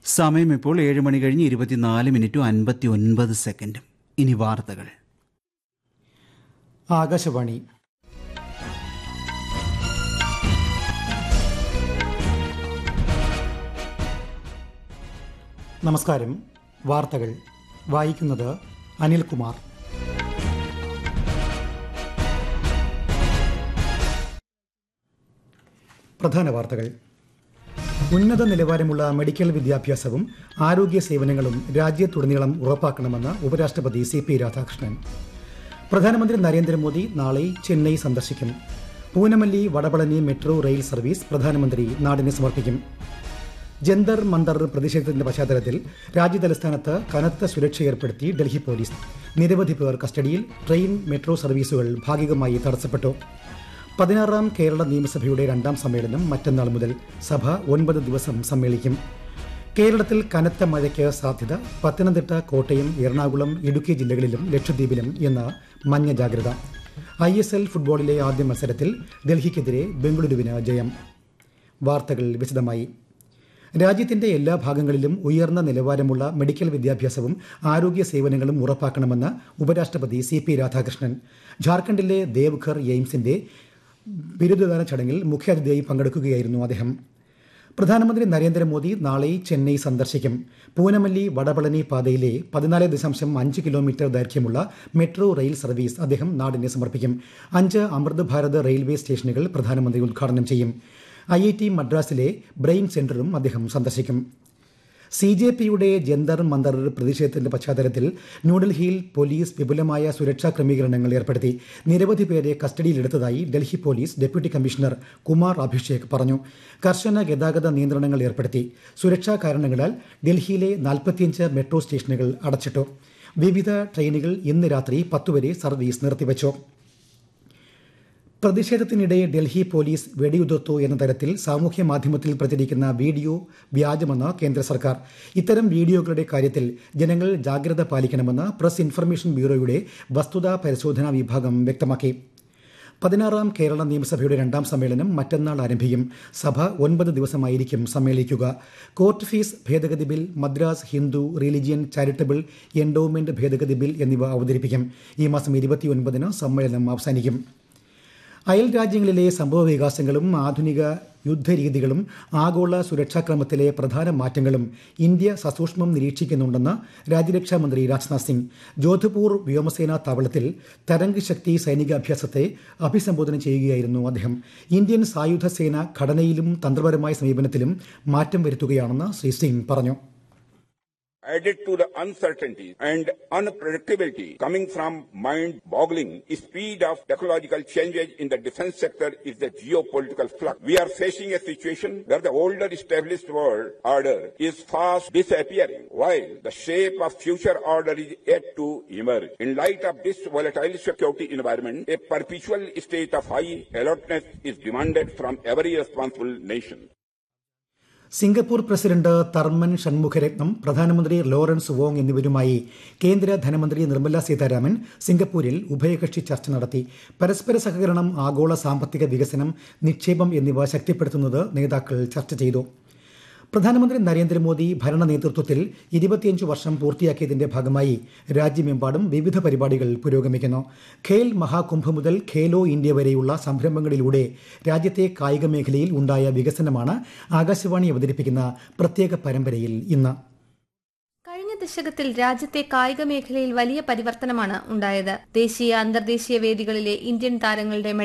സമയം ഇപ്പോൾ ഏഴ് മണി കഴിഞ്ഞ് ഇരുപത്തിനാല് മിനിറ്റും അൻപത്തി ഒൻപത് സെക്കൻഡും ഇനി വാർത്തകൾ ആകാശവാണി നമസ്കാരം വാർത്തകൾ വായിക്കുന്നത് അനിൽകുമാർ പ്രധാന വാർത്തകൾ ഉന്നത നിലവാരമുള്ള മെഡിക്കൽ വിദ്യാഭ്യാസവും ആരോഗ്യ സേവനങ്ങളും രാജ്യത്തുടനീളം ഉറപ്പാക്കണമെന്ന് ഉപരാഷ്ട്രപതി സി പി രാധാകൃഷ്ണൻ പ്രധാനമന്ത്രി നരേന്ദ്രമോദി നാളെ ചെന്നൈ സന്ദർശിക്കും Poonamallee Vadapalani metro rail service പ്രധാനമന്ത്രി നാടിന് സമർപ്പിക്കും ജന്തർ മന്ദർ പ്രതിഷേധത്തിന്റെ പശ്ചാത്തലത്തിൽ രാജ്യതലസ്ഥാനത്ത് കനത്ത സുരക്ഷ ഏർപ്പെടുത്തി ഡൽഹി പോലീസ് നിരവധി പേർ കസ്റ്റഡിയിൽ ട്രെയിൻ മെട്രോ സർവീസുകൾ ഭാഗികമായി തടസ്സപ്പെട്ടു പതിനാറാം കേരള നിയമസഭയുടെ രണ്ടാം സമ്മേളനം മറ്റന്നാൾ മുതൽ സഭ ഒൻപത് ദിവസം സമ്മേളിക്കും കേരളത്തിൽ കനത്ത മഴയ്ക്ക് സാധ്യത പത്തനംതിട്ട കോട്ടയം എറണാകുളം ഇടുക്കി ജില്ലകളിലും ലക്ഷദ്വീപിലും ഇന്ന് മഞ്ഞ ജാഗ്രത ഐ എസ് എൽ ഫുട്ബോളിലെ ആദ്യ മത്സരത്തിൽ ഡൽഹിക്കെതിരെ ബംഗളൂരുവിന് ജയം വാർത്തകൾ വിശദമായി രാജ്യത്തിന്റെ എല്ലാ ഭാഗങ്ങളിലും ഉയർന്ന നിലവാരമുള്ള മെഡിക്കൽ വിദ്യാഭ്യാസവും ആരോഗ്യ സേവനങ്ങളും ഉറപ്പാക്കണമെന്ന് ഉപരാഷ്ട്രപതി സി പി രാധാകൃഷ്ണൻ ജാർഖണ്ഡിലെ ദേവ്ഘർ എയിംസിന്റെ ബിരുദദാന ചടങ്ങിൽ മുഖ്യാതിഥിയായി പങ്കെടുക്കുകയായിരുന്നു അദ്ദേഹം പ്രധാനമന്ത്രി നരേന്ദ്രമോദി നാളെ ചെന്നൈ സന്ദർശിക്കും പൂനമല്ലി വടപളനി പാതയിലെ പതിനാല് ദശാംശം അഞ്ച് കിലോമീറ്റർ ദൈർഘ്യമുള്ള മെട്രോ റെയിൽ സർവീസ് അദ്ദേഹം നാടിന് സമർപ്പിക്കും അഞ്ച് അമൃത് ഭാരത് റെയിൽവേ സ്റ്റേഷനുകൾ പ്രധാനമന്ത്രി ഉദ്ഘാടനം ചെയ്യും ഐ ഐ ടി മദ്രാസിലെ ബ്രെയിൻ സെന്ററും അദ്ദേഹം സന്ദർശിക്കും സി ജെ പിയുടെ ജന്തർ മന്ദർ പ്രതിഷേധത്തിന്റെ പശ്ചാത്തലത്തിൽ ന്യൂഡൽഹിയിൽ പോലീസ് വിപുലമായ സുരക്ഷാ ക്രമീകരണങ്ങൾ ഏർപ്പെടുത്തി നിരവധി പേരെ കസ്റ്റഡിയിലെടുത്തതായി Delhi police deputy commissioner Kumar Abhishek പറഞ്ഞു കർശന ഗതാഗത നിയന്ത്രണങ്ങൾ ഏർപ്പെടുത്തി സുരക്ഷാ കാരണങ്ങളാൽ ഡൽഹിയിലെ നാൽപ്പത്തിയഞ്ച് മെട്രോ സ്റ്റേഷനുകൾ അടച്ചിട്ടു വിവിധ ട്രെയിനുകൾ ഇന്ന് രാത്രി പത്തുവരെ സർവീസ് നിർത്തിവച്ചു പ്രതിഷേധത്തിനിടെ ഡൽഹി പോലീസ് വെടിയുതിർത്തു എന്ന തരത്തിൽ സാമൂഹ്യ മാധ്യമത്തിൽ പ്രചരിക്കുന്ന വീഡിയോ വ്യാജമെന്ന് കേന്ദ്ര സർക്കാർ ഇത്തരം വീഡിയോകളുടെ കാര്യത്തിൽ ജനങ്ങൾ ജാഗ്രത പാലിക്കണമെന്ന് പ്രസ് ഇൻഫർമേഷൻ ബ്യൂറോയുടെ വസ്തുതാ പരിശോധനാ വിഭാഗം വ്യക്തമാക്കി പതിനാറാം കേരള നിയമസഭയുടെ രണ്ടാം സമ്മേളനം മറ്റന്നാൾ ആരംഭിക്കും സഭ ഒൻപത് ദിവസമായിരിക്കും സമ്മേളിക്കുക കോർട്ട് ഫീസ് ഭേദഗതി bill Madras Hindu religion charitable endowment ഭേദഗതി ബിൽ എന്നിവ അവതരിപ്പിക്കും ഈ മാസം ഇരുപത്തിയൊൻപതിന് സമ്മേളനം അവസാനിക്കും അയൽ രാജ്യങ്ങളിലെ സംഭവ വികാസങ്ങളും ആധുനിക യുദ്ധരീതികളും ആഗോള സുരക്ഷാക്രമത്തിലെ പ്രധാന മാറ്റങ്ങളും ഇന്ത്യ സസൂക്ഷ്മം നിരീക്ഷിക്കുന്നുണ്ടെന്ന് രാജ്യരക്ഷാമന്ത്രി രാജ്നാഥ് സിംഗ് ജോധ്പൂർ വ്യോമസേനാ താവളത്തിൽ തരംഗ് ശക്തി സൈനികാഭ്യാസത്തെ അഭിസംബോധന ചെയ്യുകയായിരുന്നു അദ്ദേഹം ഇന്ത്യൻ സായുധ സേന ഘടനയിലും തന്ത്രപരമായ സമീപനത്തിലും മാറ്റം വരുത്തുകയാണെന്ന് ശ്രീ സിംഗ് പറഞ്ഞു added to the uncertainty and unpredictability coming from mind-boggling speed of technological changes in the defense sector is the geopolitical flux. We are facing a situation where the older established world order is fast disappearing, while the shape of future order is yet to emerge. In light of this volatile security environment, a perpetual state of high alertness is demanded from every responsible nation. Singapore president Tharman Shanmugaratnam പ്രധാനമന്ത്രി Lawrence Wong എന്നിവരുമായി കേന്ദ്ര ധനമന്ത്രി നിർമ്മല സീതാരാമൻ സിംഗപ്പൂരിൽ ഉഭയകക്ഷി ചർച്ച നടത്തി പരസ്പര സഹകരണം ആഗോള സാമ്പത്തിക വികസനം നിക്ഷേപം എന്നിവ ശക്തിപ്പെടുത്തുന്നത് നേതാക്കൾ ചർച്ച ചെയ്തു പ്രധാനമന്ത്രി നരേന്ദ്രമോദി ഭരണ നേതൃത്വത്തിൽ ഇരുപത്തിയഞ്ച് വർഷം പൂർത്തിയാക്കിയതിന്റെ ഭാഗമായി രാജ്യമെമ്പാടും വിവിധ പരിപാടികൾ പുരോഗമിക്കുന്നു ഖേൽ മഹാകുംഭ് മുതൽ ഖേലോ ഇന്ത്യ വരെയുള്ള സംരംഭങ്ങളിലൂടെ രാജ്യത്തെ കായിക മേഖലയിൽ ഉണ്ടായ വികസനമാണ് ആകാശവാണി അവതരിപ്പിക്കുന്ന പ്രത്യേക പരമ്പരയിൽ ഇന്ന് കഴിഞ്ഞ ദശകത്തിൽ രാജ്യത്തെ കായിക മേഖലയിൽ വലിയ പരിവർത്തനമാണ് ഉണ്ടായത് ദേശീയ അന്തർദേശീയ വേദികളിലെ ഇന്ത്യൻ താരങ്ങളുടെ